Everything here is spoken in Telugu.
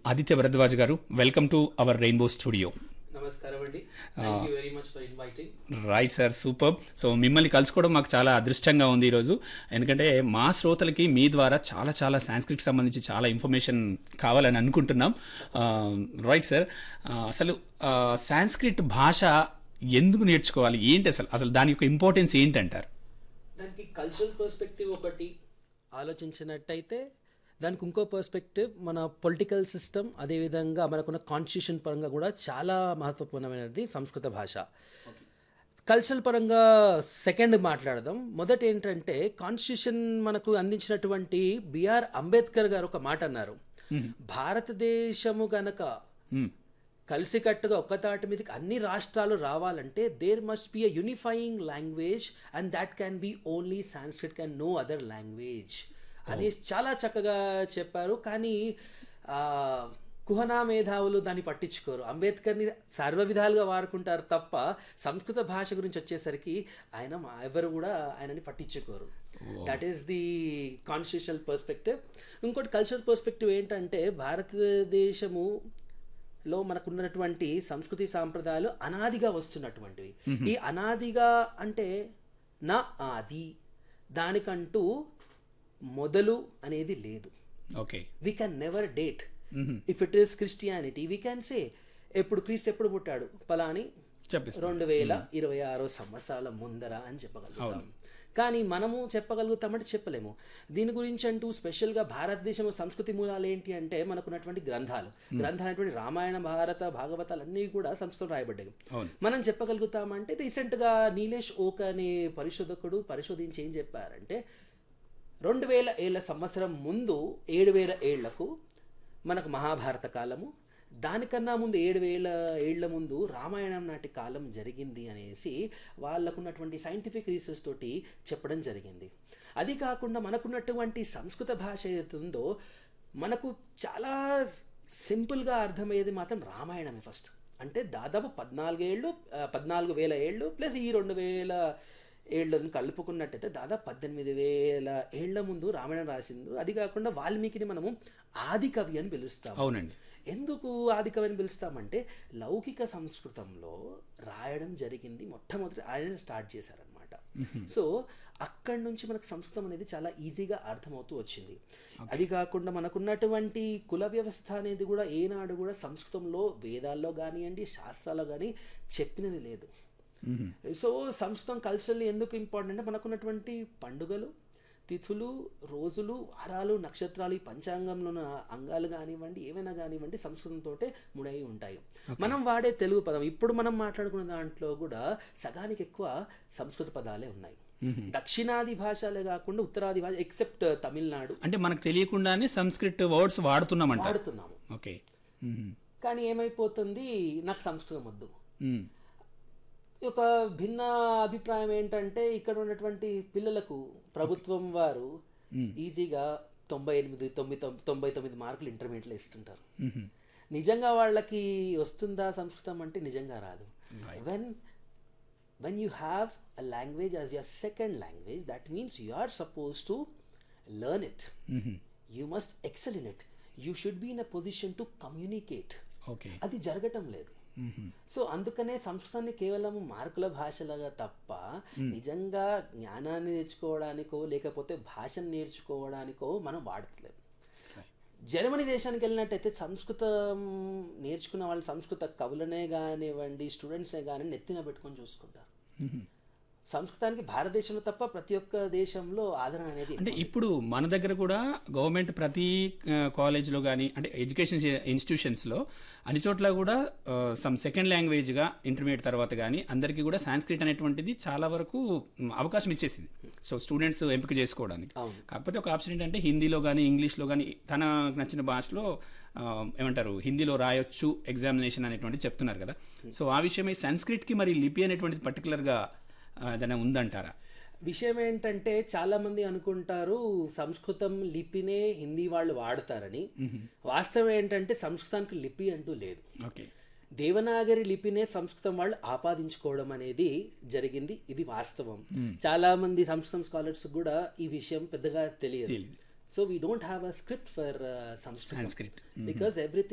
ఆదిత్య భరద్వాజ్ గారు welcome to our rainbow studio నమస్కారం అండి thank you very much for inviting right sir super so మిమ్మల్ని కలుసుకోవడం మాకు చాలా అదృష్టంగా ఉంది ఈరోజు ఎందుకంటే మా శ్రోతలకి మీ ద్వారా చాలా చాలా సాంస్క్రిట్ సంబంధించి చాలా ఇన్ఫర్మేషన్ కావాలని అనుకుంటున్నాం రైట్ సార్ అసలు సాంస్క్రిట్ భాష ఎందుకు నేర్చుకోవాలి ఏంటి అసలు అసలు దాని యొక్క ఇంపార్టెన్స్ ఏంటంటారు దానికి కల్చరల్ పర్స్పెక్టివ్ ఒకటి ఆలోచించినట్టయితే దానికి ఇంకో పర్స్పెక్టివ్ మన పొలిటికల్ సిస్టమ్ అదేవిధంగా మనకున్న కాన్స్టిట్యూషన్ పరంగా కూడా చాలా మహత్వపూర్ణమైనది సంస్కృత భాష కల్చరల్ పరంగా సెకండ్ మాట్లాడదాం మొదట ఏంటంటే కాన్స్టిట్యూషన్ మనకు అందించినటువంటి బిఆర్ అంబేద్కర్ గారు ఒక మాట అన్నారు భారతదేశము గనక కలిసికట్టుగా ఒక్క తాటి మీదకి అన్ని రాష్ట్రాలు రావాలంటే there must be a unifying language and that can be only Sanskrit can no other language అని చాలా చక్కగా చెప్పారు కానీ ఆ, కుహనా మేధావులు దాన్ని పట్టించుకోరు అంబేద్కర్ని సర్వ విధాలుగా వాడుకుంటారు తప్ప సంస్కృత భాష గురించి వచ్చేసరికి ఆయన మా- ఎవరు కూడా ఆయనని పట్టించుకోరు that is the constitutional perspective ఇంకోటి కల్చరల్ పర్స్పెక్టివ్ ఏంటంటే భారతదేశము లో మనకున్నటువంటి సంస్కృతి సాంప్రదాయాలు అనాదిగా వస్తున్నటువంటివి ఈ అనాదిగా అంటే నా ఆది దానికంటూ మొదలు అనేది లేదు okay we can never date if it is Christianity we can say ఎప్పుడు క్రీస్తు ఎప్పుడు పుట్టాడు పలాని చెప్పేసి రెండు వేల ఇరవై ఆరో సంవత్సరాల ముందర అని చెప్పగలుగుతాం కానీ మనము చెప్పగలుగుతామంటే చెప్పలేము దీని గురించి అంటూ స్పెషల్గా భారతదేశం సంస్కృతి మూలాలు ఏంటి అంటే మనకున్నటువంటి గ్రంథాలు గ్రంథాలు అనేటువంటి రామాయణ భారత భాగవతాలు అన్నీ కూడా సంస్కృతం రాయబడ్డాయి అవును. మనం చెప్పగలుగుతామంటే రీసెంట్గా నీలేష్ ఓక్ అనే పరిశోధకుడు పరిశోధించి ఏం చెప్పారంటే రెండు వేల ఏళ్ళ సంవత్సరం ముందు ఏడు వేల ఏళ్లకు మనకు మహాభారత కాలము దానికన్నా ముందు ఏడు వేల ఏళ్ల ముందు రామాయణం నాటి కాలం జరిగింది అనేసి వాళ్ళకున్నటువంటి సైంటిఫిక్ రీసెర్చ్ తోటి చెప్పడం జరిగింది అది కాకుండా మనకున్నటువంటి సంస్కృత భాష ఏదైతే ఉందో మనకు చాలా సింపుల్గా అర్థమయ్యేది మాత్రం రామాయణమే ఫస్ట్ అంటే దాదాపు పద్నాలుగేళ్ళు ఆ, పద్నాలుగు వేల ఏళ్ళు ప్లస్ ఈ రెండు వేల ఏళ్ళను కలుపుకున్నట్టయితే దాదాపు పద్దెనిమిది వేల ఏళ్ల ముందు రామాయణం రాసింది అది కాకుండా వాల్మీకిని మనము ఆది కవి అని పిలుస్తాం అవునండి ఎందుకు ఆది కవి అని పిలుస్తామంటే లౌకిక సంస్కృతంలో రాయడం జరిగింది మొట్టమొదటి ఆయన స్టార్ట్ చేశారనమాట సో అక్కడి నుంచి మనకు సంస్కృతం అనేది చాలా ఈజీగా అర్థమవుతూ వచ్చింది అది కాకుండా మనకున్నటువంటి కుల వ్యవస్థ అనేది కూడా ఏనాడు కూడా సంస్కృతంలో వేదాల్లో కానివ్వండి శాస్త్రాల్లో కానీ చెప్పినది లేదు సో సంస్కృతం కల్చరల్ ఎందుకు ఇంపార్టెంట్ అంటే మనకున్నటువంటి పండుగలు తిథులు రోజులు వారాలు నక్షత్రాలు ఈ పంచాంగంలో ఉన్న అంగాలు కానివ్వండి ఏమైనా కానివ్వండి సంస్కృతంతో ముడై ఉంటాయి మనం వాడే తెలుగు పదం ఇప్పుడు మనం మాట్లాడుకున్న దాంట్లో కూడా సగానికి ఎక్కువ సంస్కృత పదాలే ఉన్నాయి దక్షిణాది భాషలే కాకుండా ఉత్తరాది భాష ఎక్సెప్ట్ తమిళనాడు అంటే మనకు తెలియకుండానే సంస్కృత్ వర్డ్స్ వాడుతున్నామంట వాడుతున్నాము ఓకే కానీ ఏమైపోతుంది నాకు సంస్కృతం వద్దు ఒక భిన్న అభిప్రాయం ఏంటంటే ఇక్కడ ఉన్నటువంటి పిల్లలకు ప్రభుత్వం వారు ఈజీగా తొంభై ఎనిమిది తొమ్మిది తొమ్- తొంభై తొమ్మిది మార్కులు ఇంటర్మీడియట్లో ఇస్తుంటారు నిజంగా వాళ్ళకి వస్తుందా సంస్కృతం అంటే నిజంగా రాదు when when you have a language as your second language that means you are supposed to learn it you must excel in it you should be in a position to communicate okay అది జరగటం లేదు సో అందుకనే సంస్కృతాన్ని కేవలం మార్కుల భాషలాగా తప్ప నిజంగా జ్ఞానాన్ని నేర్చుకోవడానికో లేకపోతే భాషను నేర్చుకోవడానికో మనం వాడట్లేదు జర్మనీ దేశానికి వెళ్ళినట్టయితే సంస్కృతం నేర్చుకున్న వాళ్ళు సంస్కృత కవులనే కానివ్వండి స్టూడెంట్సే కానీ నెత్తిన పెట్టుకొని చూసుకుంటారు సంస్కృతానికి భారతదేశంలో తప్ప ప్రతి ఒక్క దేశంలో ఆదరణ అనేది అంటే ఇప్పుడు మన దగ్గర కూడా గవర్నమెంట్ ప్రతి కాలేజ్లో కానీ అంటే ఎడ్యుకేషన్ ఇన్స్టిట్యూషన్స్లో అన్ని చోట్ల కూడా సమ్ సెకండ్ లాంగ్వేజ్గా ఇంటర్మీడియట్ తర్వాత కానీ అందరికీ కూడా సాంస్క్రిట్ అనేటువంటిది చాలా వరకు మ్, అవకాశం ఇచ్చేసింది సో స్టూడెంట్స్ ఎంపిక చేసుకోవడానికి అవును. కాకపోతే ఒక ఆప్షన్ ఏంటంటే హిందీలో కానీ ఇంగ్లీష్లో కానీ తన నచ్చిన భాషలో ఆ, ఏమంటారు హిందీలో రాయొచ్చు ఎగ్జామినేషన్ అనేటువంటి చెప్తున్నారు కదా సో ఆ విషయమై సంస్క్రిట్కి మరి లిపి అనేటువంటిది పర్టికులర్గా ఏదైనా ఉందంటారా విషయం ఏంటంటే చాలా మంది అనుకుంటారు సంస్కృతం లిపినే హిందీ వాళ్ళు వాడతారని వాస్తవం ఏంటంటే సంస్కృతానికి లిపి అంటూ లేదు ఓకే దేవనాగరి లిపినే సంస్కృతం వాళ్ళు ఆపాదించుకోవడం అనేది జరిగింది ఇది వాస్తవం చాలా మంది సంస్కృతం స్కాలర్స్ కూడా ఈ విషయం పెద్దగా తెలియదు తెలీదు. So we don't have a script for Samskritam Sanskrit because everything